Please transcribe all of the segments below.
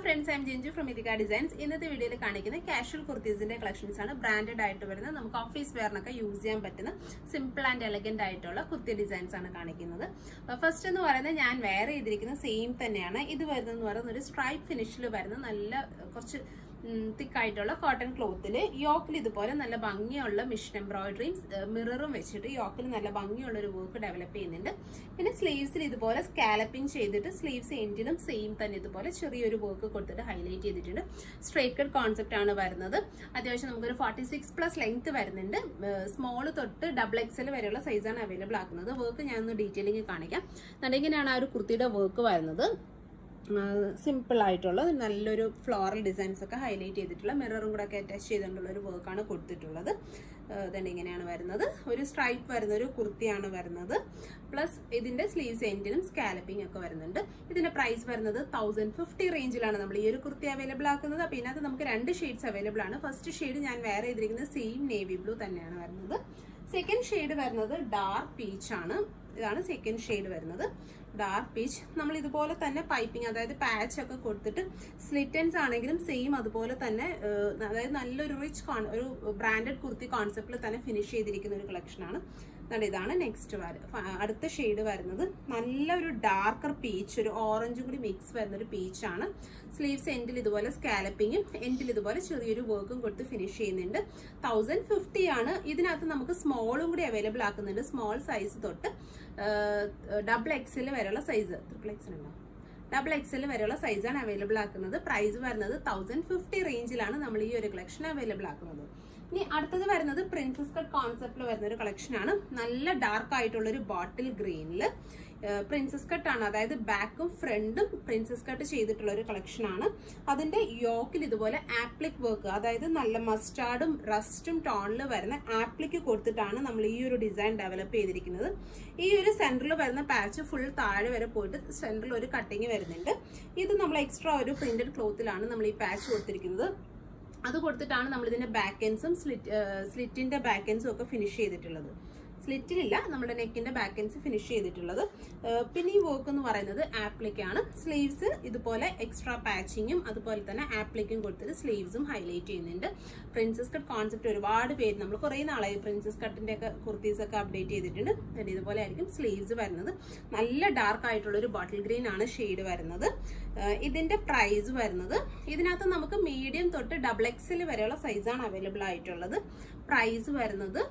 friends I'm Jinchu from Ithika designs ഇന്നത്തെ വീഡിയോയിൽ കാണിക്കുന്ന കാഷ്വൽ കുർത്തീസിന്റെ കളക്ഷൻസ് ആണ് ബ്രാൻഡഡ് ആയിട്ട് വരുന്നത് നമുക്ക് ഓഫീസ് വെയറിനൊക്കെ യൂസ് ചെയ്യാൻ പറ്റുന്ന സിമ്പിൾ ആൻഡ് എലഗന്റ് ആയിട്ടുള്ള കുർത്തി ഡിസൈൻസ് ആണ് കാണിക്കുന്നത് ഫസ്റ്റ് എന്ന് പറയുന്നത് ഞാൻ വെയർ ചെയ്തിരിക്കുന്ന സെയിം തന്നെയാണ് ഇത് വരുന്നതെന്ന് പറയുന്നത് ഒരു സ്ട്രൈപ്പ് ഫിനിഷിൽ വരുന്ന നല്ല കുറച്ച് തിക്കായിട്ടുള്ള കോട്ടൺ ക്ലോത്തിൽ യോക്കിൽ ഇതുപോലെ നല്ല ഭംഗിയുള്ള മിഷൻ എംബ്രോയിഡറിയും മിററും വെച്ചിട്ട് യോക്കിൽ നല്ല ഭംഗിയുള്ള ഒരു വർക്ക് ഡെവലപ്പ് ചെയ്യുന്നുണ്ട് പിന്നെ സ്ലീവ്സിൽ ഇതുപോലെ സ്കാലപ്പിംഗ് ചെയ്തിട്ട് സ്ലീവ്സ് എൻഡിലും സെയിം തന്നെ ഇതുപോലെ ചെറിയൊരു വർക്ക് കൊടുത്തിട്ട് ഹൈലൈറ്റ് ചെയ്തിട്ടുണ്ട് സ്ട്രേറ്റ് കട്ട് കോൺസെപ്റ്റ് ആണ് വരുന്നത് അത്യാവശ്യം നമുക്കൊരു ഫോർട്ടി സിക്സ് പ്ലസ് ലെങ്ത് വരുന്നുണ്ട് സ്മോൾ തൊട്ട് ഡബിൾ എക്സൽ വരെയുള്ള സൈസാണ് അവൈലബിൾ ആക്കുന്നത് വർക്ക് ഞാനൊന്ന് ഡീറ്റെയിലിംഗ് കാണിക്കാം എന്നിങ്ങനെയാണ് ആ ഒരു കുർത്തിയുടെ വർക്ക് വരുന്നത് സിമ്പിൾ ആയിട്ടുള്ള നല്ലൊരു ഫ്ലോറൽ ഡിസൈൻസ് ഒക്കെ ഹൈലൈറ്റ് ചെയ്തിട്ടുള്ള മിററും കൂടെ ഒക്കെ അറ്റാച്ച് ചെയ്തുകൊണ്ടുള്ള ഒരു വർക്കാണ് കൊടുത്തിട്ടുള്ളത് ഇതുണ്ട് ഇങ്ങനെയാണ് വരുന്നത് ഒരു സ്ട്രൈപ്പ് വരുന്ന ഒരു കുർത്തിയാണ് വരുന്നത് പ്ലസ് ഇതിന്റെ സ്ലീവ്സ് എൻഡിനും സ്കാലപ്പിംഗ് ഒക്കെ വരുന്നുണ്ട് ഇതിന്റെ പ്രൈസ് വരുന്നത് തൗസൻഡ് ഫിഫ്റ്റി റേഞ്ചിലാണ് നമ്മൾ ഈ ഒരു കുർത്തി അവൈലബിൾ ആക്കുന്നത് അപ്പോൾ ഇതിനകത്ത് നമുക്ക് രണ്ട് ഷെയ്ഡ്സ് അവൈലബിൾ ആണ് ഫസ്റ്റ് ഷെയ്ഡ് ഞാൻ വേറെ ചെയ്തിരിക്കുന്നത് സെയിം നേവി ബ്ലൂ തന്നെയാണ് വരുന്നത് സെക്കൻഡ് ഷെയ്ഡ് വരുന്നത് ഡാർക്ക് പീച്ച് ആണ് ഇതാണ് സെക്കൻഡ് ഷെയ്ഡ് വരുന്നത് ഡാർക്ക് പീച്ച് നമ്മൾ ഇതുപോലെ തന്നെ പൈപ്പിംഗ് അതായത് പാച്ച് ഒക്കെ കൊടുത്തിട്ട് സ്ലിറ്റൻസ് ആണെങ്കിലും സെയിം അതുപോലെ തന്നെ അതായത് നല്ലൊരു റിച്ച് ഒരു ബ്രാൻഡഡ് കുർത്തി കോൺസെപ്റ്റിൽ തന്നെ ഫിനിഷ് ചെയ്തിരിക്കുന്ന ഒരു കളക്ഷനാണ് അതുകൊണ്ട് ഇതാണ് നെക്സ്റ്റ് അടുത്ത ഷെയ്ഡ് വരുന്നത് നല്ലൊരു ഡാർക്കർ പീച്ച് ഒരു ഓറഞ്ചും കൂടി മിക്സ് വരുന്ന ഒരു പീച്ചാണ് സ്ലീവ്സ് എൻഡിൽ ഇതുപോലെ സ്കാലപ്പിങ്ങും എൻഡിൽ ഇതുപോലെ ചെറിയൊരു വർക്കും കൊടുത്ത് ഫിനിഷ് ചെയ്യുന്നുണ്ട് തൗസൻഡ് ഫിഫ്റ്റി ആണ് ഇതിനകത്ത് നമുക്ക് സ്മോളും കൂടി അവൈലബിൾ ആക്കുന്നുണ്ട് സ്മോൾ സൈസ് തൊട്ട് ഡബിൾ എക്സിൽ വരെയുള്ള സൈസ് ട്രിപ്പിൾ എക്സിൽ ഉണ്ടോ ഡബിൾ എക്സൽ വരെയുള്ള സൈസാണ് അവൈലബിൾ ആക്കുന്നത് പ്രൈസ് വരുന്നത് തൗസൻഡ് ഫിഫ്റ്റി റേഞ്ചിലാണ് നമ്മൾ ഈ ഒരു കളക്ഷൻ അവൈലബിൾ ആക്കുന്നത് ഇനി അടുത്തത് വരുന്നത് പ്രിൻസസ് കട്ട് കോൺസെപ്റ്റിൽ വരുന്ന ഒരു കളക്ഷൻ ആണ് നല്ല ഡാർക്ക് ആയിട്ടുള്ള ഒരു ബോട്ടിൽ ഗ്രീനിൽ പ്രിൻസസ് കട്ട് ആണ് അതായത് ബാക്കും ഫ്രണ്ടും പ്രിൻസസ് കട്ട് ചെയ്തിട്ടുള്ള ഒരു കളക്ഷൻ ആണ് അതിന്റെ യോക്കിൽ ഇതുപോലെ ആപ്ലിക് വർക്ക് അതായത് നല്ല മസ്റ്റാർഡും റസ്റ്റും ടോണിൽ വരുന്ന ആപ്ലിക്ക് കൊടുത്തിട്ടാണ് നമ്മൾ ഈ ഒരു ഡിസൈൻ ഡെവലപ്പ് ചെയ്തിരിക്കുന്നത് ഈ ഒരു സെന്ററിൽ വരുന്ന പാച്ച് ഫുൾ താഴെ വരെ പോയിട്ട് സെന്ററിൽ ഒരു കട്ടിങ് വരുന്നുണ്ട് ഇത് നമ്മൾ എക്സ്ട്രാ ഒരു പ്രിന്റഡ് ക്ലോത്തിലാണ് നമ്മൾ ഈ പാച്ച് കൊടുത്തിരിക്കുന്നത് അത് കൊടുത്തിട്ടാണ് നമ്മൾ ഇതിന്റെ ബാക്ക് എൻസും സ്ലിറ്റ് സ്ലിറ്റിന്റെ ബാക്ക് എൻസും ഒക്കെ ഫിനിഷ് ചെയ്തിട്ടുള്ളത് സ്ലിറ്റിലില്ല നമ്മുടെ നെക്കിന്റെ ബാക്ക് എൻസ് ഫിനിഷ് ചെയ്തിട്ടുള്ളത് പിന്നെ ഈ വർക്ക് എന്ന് പറയുന്നത് ആപ്ലിക്കാണ് സ്ലീവ്സ് ഇതുപോലെ എക്സ്ട്രാ പാച്ചിങ്ങും അതുപോലെ തന്നെ ആപ്ലിക്കും കൊടുത്തിട്ട് സ്ലീവ്സും ഹൈലൈറ്റ് ചെയ്യുന്നുണ്ട് പ്രിൻസസ് കട്ട് കോൺസെപ്റ്റ് ഒരുപാട് പേര് നമ്മൾ കുറേ നാളായി പ്രിൻസസ് കട്ടിന്റെ ഒക്കെ കുർത്തീസ് ഒക്കെ അപ്ഡേറ്റ് ചെയ്തിട്ടുണ്ട് ഇതുപോലെ ആയിരിക്കും സ്ലീവ്സ് വരുന്നത് നല്ല ഡാർക്ക് ആയിട്ടുള്ള ഒരു ബോട്ടിൽ ഗ്രീൻ ആണ് ഷെയ്ഡ് വരുന്നത് ഇതിന്റെ പ്രൈസ് വരുന്നത് ഇതിനകത്ത് നമുക്ക് മീഡിയം തൊട്ട് ഡബിൾ എക്സിൽ വരെയുള്ള സൈസാണ് അവൈലബിൾ ആയിട്ടുള്ളത് പ്രൈസ് വരുന്നത്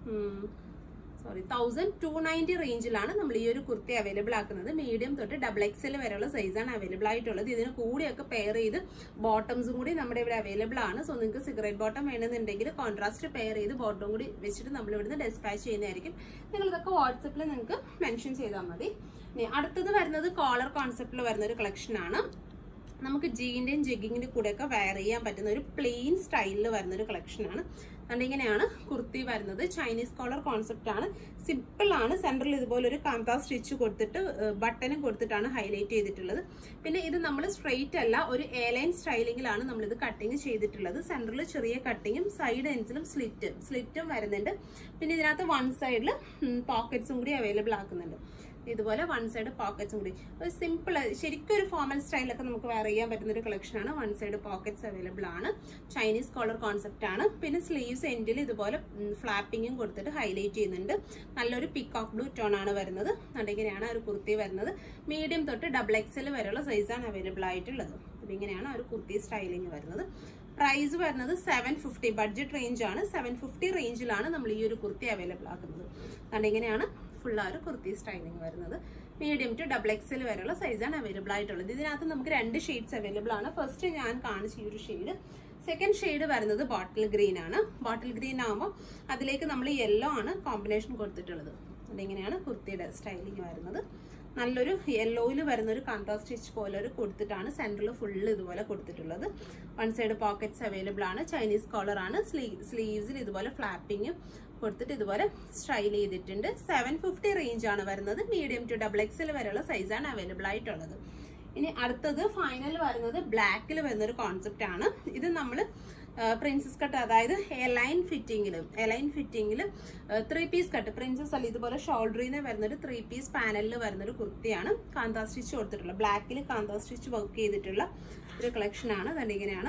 സോറി തൗസൻഡ് ടു നയൻറ്റി റേഞ്ചിലാണ് നമ്മൾ ഈ ഒരു കുർത്തി അവൈലബിൾ ആക്കുന്നത് മീഡിയം തൊട്ട് ഡബിൾ എക്സൽ വരെയുള്ള സൈസാണ് അവൈലബിൾ ആയിട്ടുള്ളത് ഇതിന് കൂടിയൊക്കെ പെയർ ചെയ്ത് ബോട്ടംസും കൂടി നമ്മുടെ ഇവിടെ അവൈലബിൾ ആണ് സോ നിങ്ങൾക്ക് സിഗരറ്റ് ബോട്ടം വേണമെന്നുണ്ടെങ്കിൽ കോൺട്രാസ്റ്റ് പെയർ ചെയ്ത് ബോട്ടം കൂടി വെച്ചിട്ട് നമ്മൾ ഇവിടുന്ന് ഡെസ്പാച്ച് ചെയ്യുന്നതായിരിക്കും നിങ്ങൾ ഇതൊക്കെ വാട്സപ്പിൽ നിങ്ങൾക്ക് മെൻഷൻ ചെയ്താൽ മതി അടുത്തത് വരുന്നത് കോളർ കോൺസെപ്റ്റിൽ വരുന്ന ഒരു കളക്ഷൻ ആണ് നമുക്ക് ജീന്റെയും ജഗ്ഗിങ്ങിന്റെ കൂടെ ഒക്കെ വെയർ ചെയ്യാൻ പറ്റുന്ന ഒരു പ്ലെയിൻ സ്റ്റൈലിൽ വരുന്ന ഒരു കളക്ഷൻ ആണ് അതുകൊണ്ട് ഇങ്ങനെയാണ് കുർത്തി വരുന്നത് ചൈനീസ് കോളർ കോൺസെപ്റ്റ് ആണ് സിമ്പിൾ ആണ് സെൻട്രൽ ഇതുപോലെ ഒരു കാന്ത സ്റ്റിച്ച് കൊടുത്തിട്ട് ബട്ടനും കൊടുത്തിട്ടാണ് ഹൈലൈറ്റ് ചെയ്തിട്ടുള്ളത് പിന്നെ ഇത് നമ്മൾ സ്ട്രെയിറ്റ് അല്ല ഒരു എയർലൈൻ സ്റ്റൈലിങ്ങിലാണ് നമ്മൾ ഇത് കട്ടിങ് ചെയ്തിട്ടുള്ളത് സെൻട്രൽ ചെറിയ കട്ടിങ്ങും സൈഡ് എൻസിലും സ്ലിറ്റ് സ്ലിറ്റും വരുന്നുണ്ട് പിന്നെ ഇതിനകത്ത് വൺ സൈഡിൽ പോക്കറ്റ്സും കൂടി അവൈലബിൾ ആക്കുന്നുണ്ട് ഇതുപോലെ വൺ സൈഡ് പോക്കറ്റ്സും കൂടി ഒരു സിമ്പിൾ ശരിക്കും ഒരു ഫോമൽ സ്റ്റൈലൊക്കെ നമുക്ക് വെയർ ചെയ്യാൻ പറ്റുന്ന ഒരു കളക്ഷൻ ആണ് വൺ സൈഡ് പോക്കറ്റ്സ് അവൈലബിൾ ആണ് ചൈനീസ് കോളർ കോൺസെപ്റ്റ് ആണ് പിന്നെ സ്ലീവ്സ് എൻഡിൽ ഇതുപോലെ ഫ്ലാപ്പിങ്ങും കൊടുത്തിട്ട് ഹൈലൈറ്റ് ചെയ്യുന്നുണ്ട് നല്ലൊരു പിക്കോക്ക് ബ്ലൂ ടോൺ ആണ് വരുന്നത് അതിങ്ങനെയാണ് ഒരു കുർത്തി വരുന്നത് മീഡിയം തൊട്ട് ഡബിൾ എക്സൽ വരെയുള്ള സൈസാണ് അവൈലബിൾ ആയിട്ടുള്ളത് ഇങ്ങനെയാണ് ഒരു കുർത്തി സ്റ്റൈലിങ് വരുന്നത് പ്രൈസ് വരുന്നത് സെവൻ ഫിഫ്റ്റി ബഡ്ജറ്റ് റേഞ്ച് ആണ് സെവൻ ഫിഫ്റ്റി റേഞ്ചിലാണ് നമ്മൾ ഈ ഒരു കുർത്തി അവൈലബിൾ ആക്കുന്നത് അതുകൊണ്ട് ഇങ്ങനെയാണ് ഫുൾ ആ ഒരു കുർത്തി സ്റ്റൈലിംഗ് വരുന്നത് മീഡിയം ടു ഡബിൾ എക്സൽ വരെയുള്ള സൈസാണ് അവൈലബിൾ ആയിട്ടുള്ളത് ഇതിനകത്ത് നമുക്ക് രണ്ട് ഷെയ്ഡ്സ് അവൈലബിൾ ആണ് ഫസ്റ്റ് ഞാൻ കാണിച്ച ഈ ഒരു ഷെയ്ഡ് സെക്കൻഡ് ഷെയ്ഡ് വരുന്നത് ബോട്ടിൽ ഗ്രീൻ ആണ് ബോട്ടിൽ ഗ്രീൻ ആകുമ്പോൾ അതിലേക്ക് നമ്മൾ യെല്ലോ ആണ് കോമ്പിനേഷൻ കൊടുത്തിട്ടുള്ളത് അതിങ്ങനെയാണ് കുർത്തിയുടെ സ്റ്റൈലിംഗ് വരുന്നത് നല്ലൊരു യെല്ലോയിൽ വരുന്ന ഒരു കൺട്രാ സ്റ്റിച്ച് പോലെ ഒരു കൊടുത്തിട്ടാണ് സെൻറ്ററിൽ ഫുള്ള് ഇതുപോലെ കൊടുത്തിട്ടുള്ളത് വൺ സൈഡ് പോക്കറ്റ്സ് അവൈലബിൾ ആണ് ചൈനീസ് കോളർ ആണ് സ്ലീവ്സിൽ ഇതുപോലെ ഫ്ലാപ്പിങ്ങും കൊടുത്തിട്ട് ഇതുപോലെ സ്റ്റൈൽ ചെയ്തിട്ടുണ്ട് സെവൻ ഫിഫ്റ്റി റേഞ്ച് ആണ് വരുന്നത് മീഡിയം ടു ഡബിൾ എക്സൽ വരെയുള്ള സൈസാണ് അവൈലബിൾ ആയിട്ടുള്ളത് ഇനി അടുത്തത് ഫൈനൽ വരുന്നത് ബ്ലാക്കിൽ വരുന്ന ഒരു കോൺസെപ്റ്റ് ആണ് ഇത് നമ്മൾ പ്രിൻസസ് കട്ട് അതായത് എലൈൻ ഫിറ്റിങ്ങിൽ എലൈൻ ഫിറ്റിങ്ങിൽ ത്രീ പീസ് കട്ട് പ്രിൻസസ് അല്ല ഇതുപോലെ ഷോൾഡറിൽ നിന്ന് വരുന്നൊരു ത്രീ പീസ് പാനലിൽ വരുന്നൊരു കുർത്തിയാണ് കാന്താ സ്റ്റിച്ച് കൊടുത്തിട്ടുള്ളത് ബ്ലാക്കിൽ കാന്താ സ്റ്റിച്ച് വർക്ക് ചെയ്തിട്ടുള്ള ഒരു കളക്ഷനാണ് അതുകൊണ്ട് ഇങ്ങനെയാണ്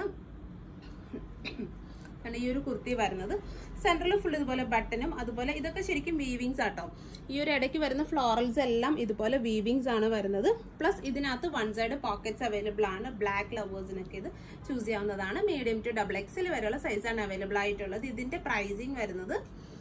ആണ് ഈ ഒരു കുർത്തി വരുന്നത് സെൻട്രൽ ഫുൾ ഇതുപോലെ ബട്ടനും അതുപോലെ ഇതൊക്കെ ശരിക്കും വീവിങ്സ് ആട്ടോ ഈ ഒരു ഇടയ്ക്ക് വരുന്ന ഫ്ലോറൽസ് എല്ലാം ഇതുപോലെ വീവിങ്സ് ആണ് വരുന്നത് പ്ലസ് ഇതിനകത്ത് വൺ സൈഡ് പോക്കറ്റ്സ് അവൈലബിൾ ആണ് ബ്ലാക്ക് ലവേഴ്സിനൊക്കെ ഇത് ചൂസ് ചെയ്യാവുന്നതാണ് മീഡിയം ടു ഡബിൾ എക്സിൽ വരെയുള്ള സൈസാണ് അവൈലബിൾ ആയിട്ടുള്ളത് ഇതിന്റെ പ്രൈസിങ് വരുന്നത്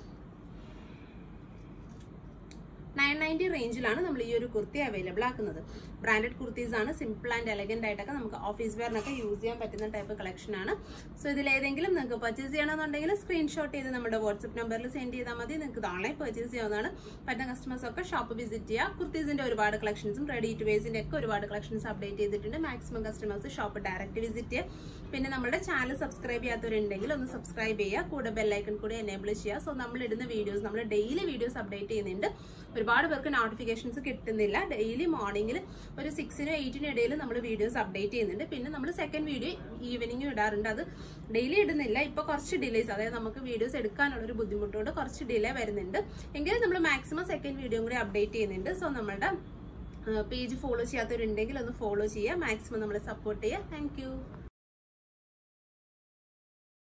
നയൻ നയൻറ്റി റേഞ്ചിലാണ് നമ്മൾ ഈ ഒരു കുർത്തി അവൈലബിൾ ആക്കുന്നത് ബ്രാൻഡഡ് കുർത്തീസ് ആണ് സിമ്പിൾ ആൻഡ് എലഗന്റ് ആയിട്ടൊക്കെ നമുക്ക് ഓഫീസ് വെയറിനൊക്കെ യൂസ് ചെയ്യാൻ പറ്റുന്ന ടൈപ്പ് കളക്ഷൻ ആണ് സോ ഇതിലേതെങ്കിലും നിങ്ങൾക്ക് പർച്ചേസ് ചെയ്യണമെന്നുണ്ടെങ്കിൽ സ്ക്രീൻഷോട്ട് ചെയ്ത് നമ്മുടെ വാട്സ്ആപ്പ് നമ്പറിൽ സെൻഡ് ചെയ്താൽ മതി നിങ്ങൾക്ക് ഇത് ഓൺലൈൻ പർച്ചേസ് ചെയ്യാവുന്നതാണ് പറ്റുന്ന കസ്റ്റമേഴ്സ് ഒക്കെ ഷോപ്പ് വിസിറ്റ് ചെയ്യുക കുർത്തീസിന്റെ ഒരുപാട് കളക്ഷൻസും റെഡി ടു വേസിന്റെ ഒക്കെ ഒരുപാട് കളക്ഷൻസ് അപ്ഡേറ്റ് ചെയ്തിട്ടുണ്ട് maximum customers shop direct visit ചെയ്യുക പിന്നെ നമ്മുടെ ചാനൽ സബ്സ്ക്രൈബ് ചെയ്യാത്തവരുണ്ടെങ്കിൽ ഒന്ന് സബ്സ്ക്രൈബ് ചെയ്യുക കൂടെ ബെല്ലൈക്കൺ കൂടി എനേബിൾ ചെയ്യുക സോ നമ്മൾ ഇടുന്ന വീഡിയോസ് നമ്മൾ ഡെയിലി വീഡിയോസ് അപ്ഡേറ്റ് ചെയ്യുന്നുണ്ട് ഒരുപാട് പേർക്ക് നോട്ടിഫിക്കേഷൻസ് കിട്ടുന്നില്ല ഡെയിലി മോർണിംഗിൽ ഒരു സിക്സിനും എയ്റ്റിനും ഇടയിൽ നമ്മൾ വീഡിയോസ് അപ്ഡേറ്റ് ചെയ്യുന്നുണ്ട് പിന്നെ നമ്മൾ സെക്കൻഡ് വീഡിയോ ഈവനിങ്ങും ഇടാറുണ്ട് അത് ഡെയിലി ഇടുന്നില്ല ഇപ്പൊ കുറച്ച് ഡിലേസ് അതായത് നമുക്ക് വീഡിയോസ് എടുക്കാനുള്ള ഒരു ബുദ്ധിമുട്ടുകൊണ്ട് കുറച്ച് ഡിലേ വരുന്നുണ്ട് എങ്കിലും നമ്മൾ മാക്സിമം സെക്കൻഡ് വീഡിയോ കൂടി അപ്ഡേറ്റ് ചെയ്യുന്നുണ്ട് സോ നമ്മളുടെ പേജ് ഫോളോ ചെയ്യാത്തവരുണ്ടെങ്കിൽ ഒന്ന് ഫോളോ ചെയ്യുക മാക്സിമം നമ്മളെ സപ്പോർട്ട് ചെയ്യുക താങ്ക്